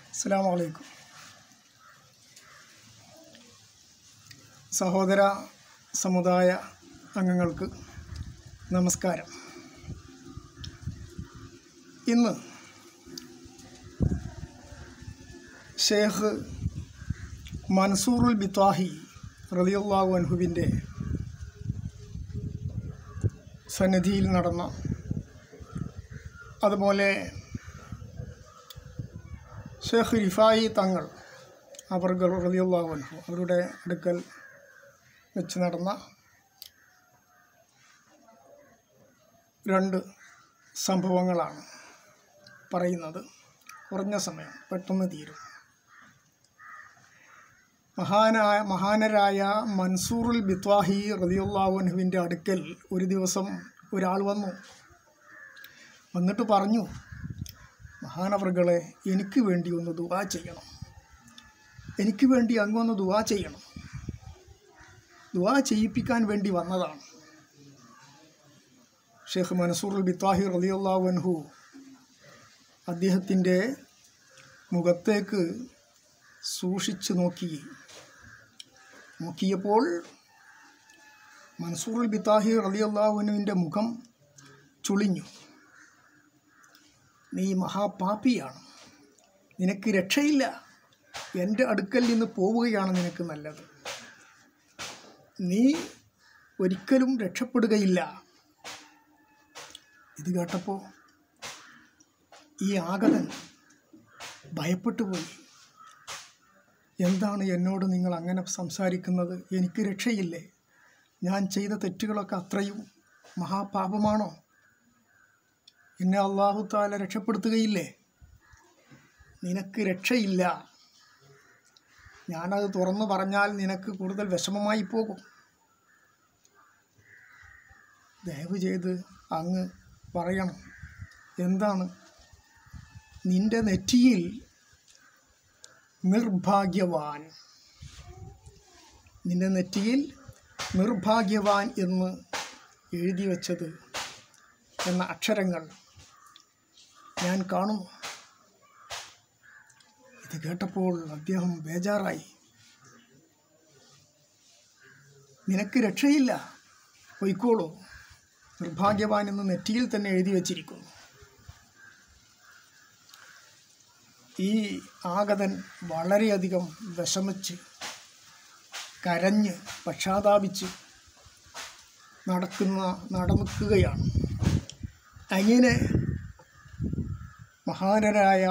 അസ്സാം വലൈക്കും സഹോദര സമുദായ അംഗങ്ങൾക്ക് നമസ്കാരം ഇന്ന് ഷേഖ് മൻസൂറുൽ ബിത്താഹി റലിയുള്ളാഹു അൻഹുവിൻ്റെ സന്നിധിയിൽ നടന്ന അതുപോലെ ഷേഖ് റിഫായി തങ്ങൾ അവർ റലിയുള്ളാഹു അൻഹു അവരുടെ അടുക്കൽ വെച്ച് നടന്ന രണ്ട് സംഭവങ്ങളാണ് പറയുന്നത് കുറഞ്ഞ സമയം പെട്ടെന്ന് തീരും മഹാനായ മഹാനരായ മൻസൂറുൽ ബിത്വാഹി റലിയുള്ളാഹുനുവിൻ്റെ അടുക്കൽ ഒരു ദിവസം ഒരാൾ വന്നു വന്നിട്ട് പറഞ്ഞു മഹാനവറുകളെ എനിക്ക് വേണ്ടി ഒന്ന് ദുവാ ചെയ്യണം എനിക്ക് വേണ്ടി അങ്ങൊന്ന് ദുവാ ചെയ്യണം ദുവാ ചെയ്യിപ്പിക്കാൻ വേണ്ടി വന്നതാണ് ഷെയ്ഖ് മൻസൂറുൽ ബിത്താഹി റലിയുള്ളാഹു അൻഹു അദ്ദേഹത്തിൻ്റെ മുഖത്തേക്ക് സൂക്ഷിച്ചു നോക്കി നോക്കിയപ്പോൾ മൻസൂറുൽ ബിത്താഹി റലിയുള്ളാഹുവിൻ്റെ മുഖം ചുളിഞ്ഞു നീ മഹാപാപിയാണ് നിനക്ക് രക്ഷയില്ല എൻ്റെ അടുക്കൽ നിന്ന് പോവുകയാണ് നിനക്ക് നല്ലത് നീ ഒരിക്കലും രക്ഷപ്പെടുകയില്ല ഇത് കേട്ടപ്പോൾ ഈ ആഗതൻ ഭയപ്പെട്ടു പോയി എന്താണ് എന്നോട് നിങ്ങൾ അങ്ങനെ സംസാരിക്കുന്നത് എനിക്ക് രക്ഷയില്ലേ ഞാൻ ചെയ്ത തെറ്റുകളൊക്കെ അത്രയും മഹാപാപമാണോ എന്നെ അള്ളാഹു താല രക്ഷപ്പെടുത്തുകയില്ലേ നിനക്ക് രക്ഷയില്ല ഞാനത് തുറന്നു പറഞ്ഞാൽ നിനക്ക് കൂടുതൽ വിഷമമായി പോകും ദയവ് ചെയ്ത് അങ്ങ് പറയണം എന്താണ് നിന്റെ നെറ്റിയിൽ നിർഭാഗ്യവാൻ നിന്റെ നെറ്റിയിൽ നിർഭാഗ്യവാൻ എന്ന് എഴുതി വച്ചത് എന്ന അക്ഷരങ്ങൾ ഞാൻ കാണുന്നു ഇത് കേട്ടപ്പോൾ അദ്ദേഹം ബേജാറായി നിനക്ക് രക്ഷയില്ല പൊയ്ക്കോളൂ നിർഭാഗ്യവാൻ എന്ന് നെറ്റിയിൽ തന്നെ എഴുതി വച്ചിരിക്കുന്നു ഈ ആഗതൻ വളരെയധികം വിഷമിച്ച് കരഞ്ഞ് പക്ഷാതാപിച്ച് നടക്കുന്ന നടക്കുകയാണ് അങ്ങനെ മഹാനരായ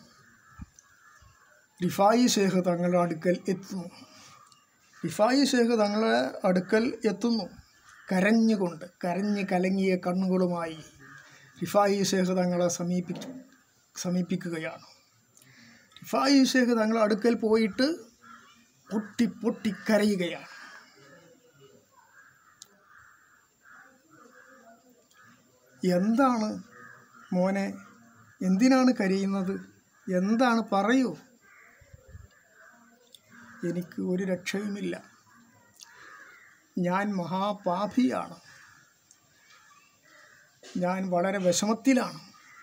റിഫായി ഷേഖ് തങ്ങളുടെ അടുക്കൽ എത്തുന്നു റിഫായി ഷേഖ് തങ്ങളുടെ അടുക്കൽ എത്തുന്നു കരഞ്ഞുകൊണ്ട് കരഞ്ഞ് കലങ്ങിയ കണ്ണുകളുമായി റിഫായി ഷേഖ് തങ്ങളെ സമീപിച്ചു സമീപിക്കുകയാണ് റിഫായി ഷേഖ് തങ്ങളുടെ അടുക്കൽ പോയിട്ട് പൊട്ടി പൊട്ടി കരയുകയാണ് എന്താണ് മോനെ എന്തിനാണ് കരയുന്നത് എന്താണ് പറയൂ എനിക്ക് ഒരു രക്ഷയുമില്ല ഞാൻ മഹാപാപിയാണ് ഞാൻ വളരെ വിഷമത്തിലാണ്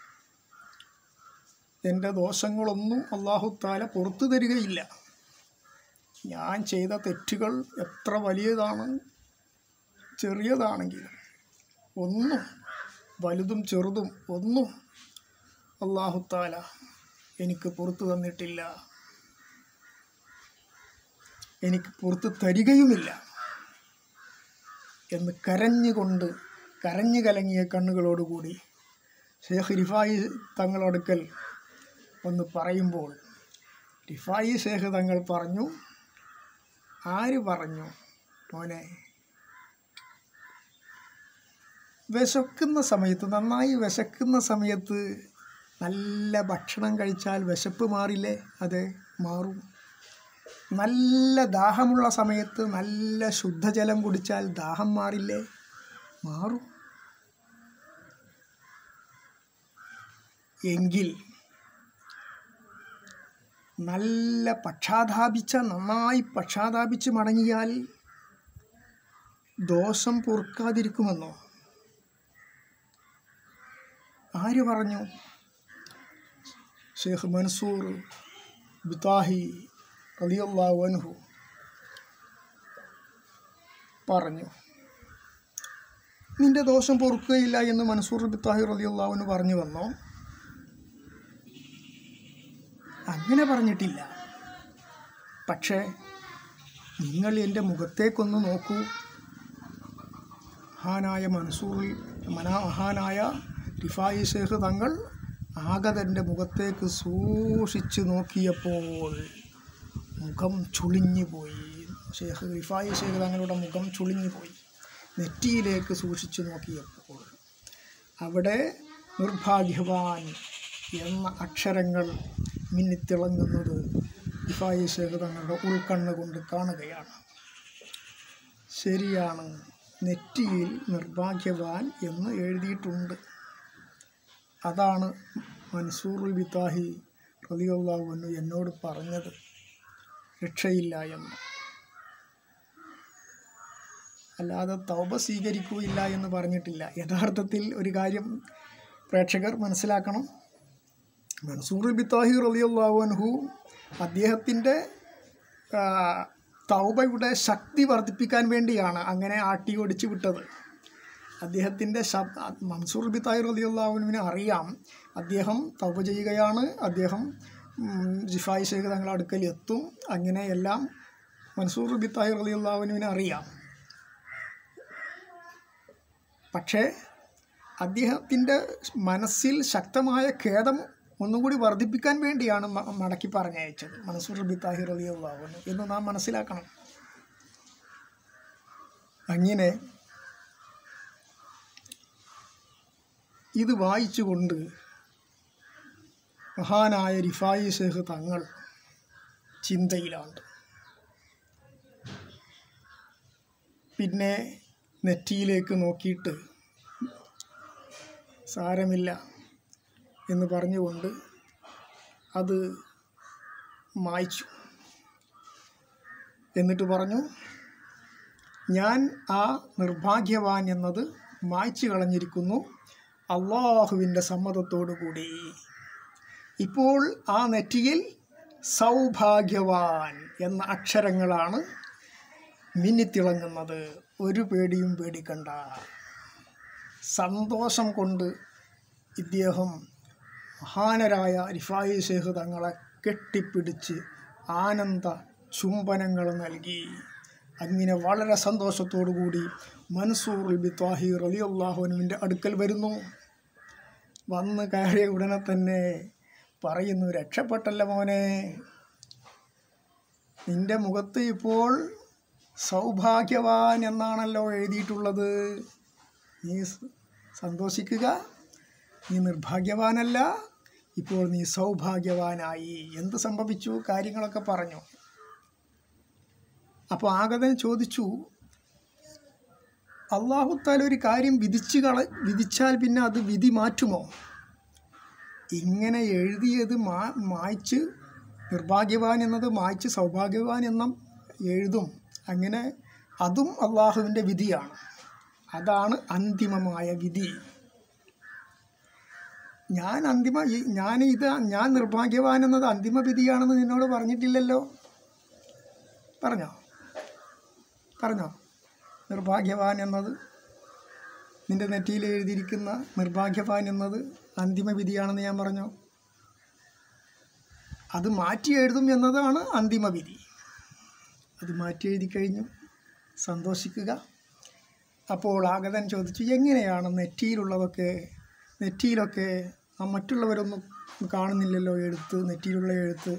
എൻ്റെ ദോഷങ്ങളൊന്നും അള്ളാഹുത്താല പുറത്തു തരികയില്ല ഞാൻ ചെയ്ത തെറ്റുകൾ എത്ര വലിയതാണ് ചെറിയതാണെങ്കിലും ഒന്നും വലുതും ചെറുതും ഒന്നും അള്ളാഹുത്താല എനിക്ക് പുറത്തു തന്നിട്ടില്ല എനിക്ക് പുറത്ത് തരികയുമില്ല എന്ന് കരഞ്ഞുകൊണ്ട് കരഞ്ഞു കലങ്ങിയ കണ്ണുകളോടുകൂടി ഷേഖ് റിഫായി തങ്ങളടുക്കൽ ഒന്ന് പറയുമ്പോൾ റിഫായി ഷേഖ് തങ്ങൾ പറഞ്ഞു ആര് പറഞ്ഞു മോനെ വിശക്കുന്ന സമയത്ത് നന്നായി വിശക്കുന്ന സമയത്ത് നല്ല ഭക്ഷണം കഴിച്ചാൽ വിശപ്പ് മാറില്ലേ അതെ മാറും നല്ല ദാഹമുള്ള സമയത്ത് നല്ല ശുദ്ധജലം കുടിച്ചാൽ ദാഹം മാറില്ലേ മാറും എങ്കിൽ നല്ല പക്ഷാതാപിച്ച നന്നായി പക്ഷാതാപിച്ച് മടങ്ങിയാൽ ദോഷം പൊറുക്കാതിരിക്കുമെന്നോ ആര് പറഞ്ഞു ഷെയ്ഖ് മൻസൂർ ബിത്താഹി റളിയല്ലാഹു അൻഹു പറഞ്ഞു നിന്റെ ദോഷം പൊറുക്കുകയില്ല എന്ന് മൻസൂർ ബിത്താഹി റളിയല്ലാഹുവിന് പറഞ്ഞു വന്നോ അങ്ങനെ പറഞ്ഞിട്ടില്ല പക്ഷേ നിങ്ങൾ എൻ്റെ മുഖത്തേക്കൊന്ന് നോക്കൂ മഹാനായ മൻസൂറിൽ മനാ മഹാനായ റിഫായി ഷേഖ് തങ്ങൾ ആഗതൻ്റെ മുഖത്തേക്ക് സൂക്ഷിച്ച് നോക്കിയപ്പോൾ മുഖം ചുളിഞ്ഞു പോയി ഷേഖ് റിഫായി ഷേഖ് തങ്ങളുടെ മുഖം ചുളിഞ്ഞു പോയി നെറ്റിയിലേക്ക് സൂക്ഷിച്ചു നോക്കിയപ്പോൾ അവിടെ നിർഭാഗ്യവാൻ എന്ന അക്ഷരങ്ങൾ മിന്നിത്തിളങ്ങുന്നത് റിഫായി ഷേഖ് തങ്ങളുടെ ഉൾക്കണ്ണ് കൊണ്ട് കാണുകയാണ് ശരിയാണ് നെറ്റിയിൽ നിർഭാഗ്യവാൻ എന്ന് എഴുതിയിട്ടുണ്ട് അതാണ് മൻസൂറുൽ ബിത്താഹി റലിയുള്ളവന്നു എന്നോട് പറഞ്ഞത് രക്ഷയില്ല എന്ന് അല്ലാതെ തൗബ സ്വീകരിക്കുകയില്ല എന്ന് പറഞ്ഞിട്ടില്ല യഥാർത്ഥത്തിൽ ഒരു കാര്യം പ്രേക്ഷകർ മനസ്സിലാക്കണം മൻസൂർ ബിത്താഹി റലിയുള്ളാഹു അദ്ദേഹത്തിൻ്റെ തൗബയുടെ ശക്തി വർദ്ധിപ്പിക്കാൻ വേണ്ടിയാണ് അങ്ങനെ ആട്ടി ഓടിച്ച് വിട്ടത് അദ്ദേഹത്തിൻ്റെ ശബ് മൻസൂർ ബി താഹിർ അലി അള്ളാഹുവിന് അറിയാം അദ്ദേഹം തൗബ ചെയ്യുകയാണ് അദ്ദേഹം ജിഫായി ഷേഖ് തങ്ങളുടെ അടുക്കൽ എത്തും അങ്ങനെ എല്ലാം മൻസൂർ ബി താഹിർ അലി അള്ളാഹുവിന് അറിയാം പക്ഷേ അദ്ദേഹത്തിൻ്റെ മനസ്സിൽ ശക്തമായ ഖേദം ഒന്നുകൂടി വർദ്ധിപ്പിക്കാൻ വേണ്ടിയാണ് മ- മടക്കി പറഞ്ഞയച്ചത് മൻസൂർ ബി താഹിർ അലി അള്ളാഹുവിന് എന്ന് നാം മനസ്സിലാക്കണം അങ്ങനെ ഇത് വായിച്ചുകൊണ്ട് മഹാനായ റിഫായി ഷേഖ് തങ്ങൾ ചിന്തയിലാണ് പിന്നെ നെറ്റിയിലേക്ക് നോക്കിയിട്ട് സാരമില്ല എന്ന് പറഞ്ഞുകൊണ്ട് അത് മായ്ച്ചു എന്നിട്ട് പറഞ്ഞു ഞാൻ ആ നിർഭാഗ്യവാൻ എന്നത് മായ്ച്ചു കളഞ്ഞിരിക്കുന്നു അള്ളാഹുവിൻ്റെ സമ്മതത്തോടു കൂടി ഇപ്പോൾ ആ നെറ്റിയിൽ സൗഭാഗ്യവാൻ എന്ന അക്ഷരങ്ങളാണ് മിന്നിത്തിളങ്ങുന്നത് ഒരു പേടിയും പേടിക്കണ്ട സന്തോഷം കൊണ്ട് ഇദ്ദേഹം മഹാനരായ റിഫായി ഷേഖ് തങ്ങളെ കെട്ടിപ്പിടിച്ച് ആനന്ദ ചുംബനങ്ങൾ നൽകി അങ്ങനെ വളരെ സന്തോഷത്തോടു കൂടി മൻസൂർ ബി താഹിർ അലി അള്ളാഹുനുവിൻ്റെ അടുക്കൽ വരുന്നു വന്ന് കയറിയ ഉടനെ തന്നെ പറയുന്നു രക്ഷപ്പെട്ടല്ല മോനെ നിന്റെ മുഖത്ത് ഇപ്പോൾ സൗഭാഗ്യവാൻ എന്നാണല്ലോ എഴുതിയിട്ടുള്ളത് നീ സ- സന്തോഷിക്കുക നീ നിർഭാഗ്യവാനല്ല ഇപ്പോൾ നീ സൗഭാഗ്യവാനായി എന്ത് സംഭവിച്ചു കാര്യങ്ങളൊക്കെ പറഞ്ഞു അപ്പോൾ ആഗതൻ ചോദിച്ചു അള്ളാഹുത്താൽ ഒരു കാര്യം വിധിച്ചു കള വിധിച്ചാൽ പിന്നെ അത് വിധി മാറ്റുമോ ഇങ്ങനെ എഴുതിയത് മാ മായ്ച്ച് നിർഭാഗ്യവാൻ എന്നത് മായ്ച്ച് സൗഭാഗ്യവാൻ എന്നും എഴുതും അങ്ങനെ അതും അള്ളാഹുവിൻ്റെ വിധിയാണ് അതാണ് അന്തിമമായ വിധി ഞാൻ അന്തിമ ഈ- ഞാൻ ഇത് ഞാൻ നിർഭാഗ്യവാൻ എന്നത് അന്തിമ വിധിയാണെന്ന് നിന്നോട് പറഞ്ഞിട്ടില്ലല്ലോ പറഞ്ഞോ പറഞ്ഞോ നിർഭാഗ്യവാൻ എന്നത് നിന്റെ നെറ്റിയിൽ എഴുതിയിരിക്കുന്ന നിർഭാഗ്യവാൻ എന്നത് അന്തിമ വിധിയാണെന്ന് ഞാൻ പറഞ്ഞു അത് മാറ്റി എഴുതും എന്നതാണ് അന്തിമ വിധി അത് മാറ്റി എഴുതി കഴിഞ്ഞു സന്തോഷിക്കുക അപ്പോൾ ആഗതൻ ചോദിച്ചു എങ്ങനെയാണ് നെറ്റിയിലുള്ളതൊക്കെ നെറ്റിയിലൊക്കെ ആ മറ്റുള്ളവരൊന്നും കാണുന്നില്ലല്ലോ എഴുത്ത് നെറ്റിയിലുള്ള എഴുത്ത്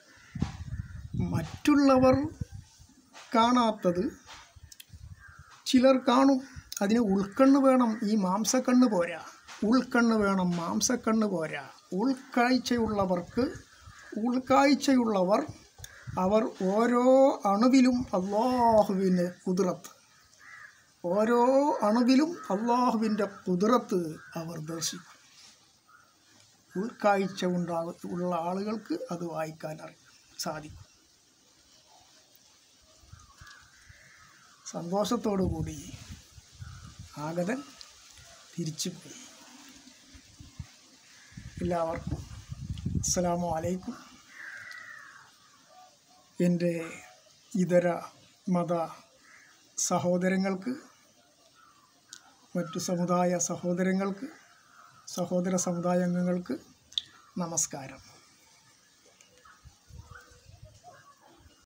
മറ്റുള്ളവർ കാണാത്തത് ചിലർ കാണും അതിന് ഉൾക്കണ്ണ് വേണം ഈ മാംസക്കണ്ണ് പോരാ ഉൾക്കണ്ണ് വേണം മാംസക്കണ്ണ് പോരാ ഉൾക്കാഴ്ചയുള്ളവർക്ക് ഉൾക്കാഴ്ചയുള്ളവർ അവർ ഓരോ അണുവിലും അള്ളാഹുവിന് കുതിരത്ത് ഓരോ അണുവിലും അള്ളാഹുവിൻ്റെ കുതിരത്ത് അവർ ദർശിക്കും ഉൾക്കാഴ്ച ഉണ്ടാക ഉള്ള ആളുകൾക്ക് അത് വായിക്കാൻ അറിയാം സാധിക്കും സന്തോഷത്തോടു കൂടി ആഗതൻ തിരിച്ചുപോയി എല്ലാവർക്കും അസ്സലാമു അലൈക്കും എൻ്റെ ഇതര മത സഹോദരങ്ങൾക്ക് മറ്റു സമുദായ സഹോദരങ്ങൾക്ക് സഹോദര സമുദായ അംഗങ്ങൾക്ക് നമസ്കാരം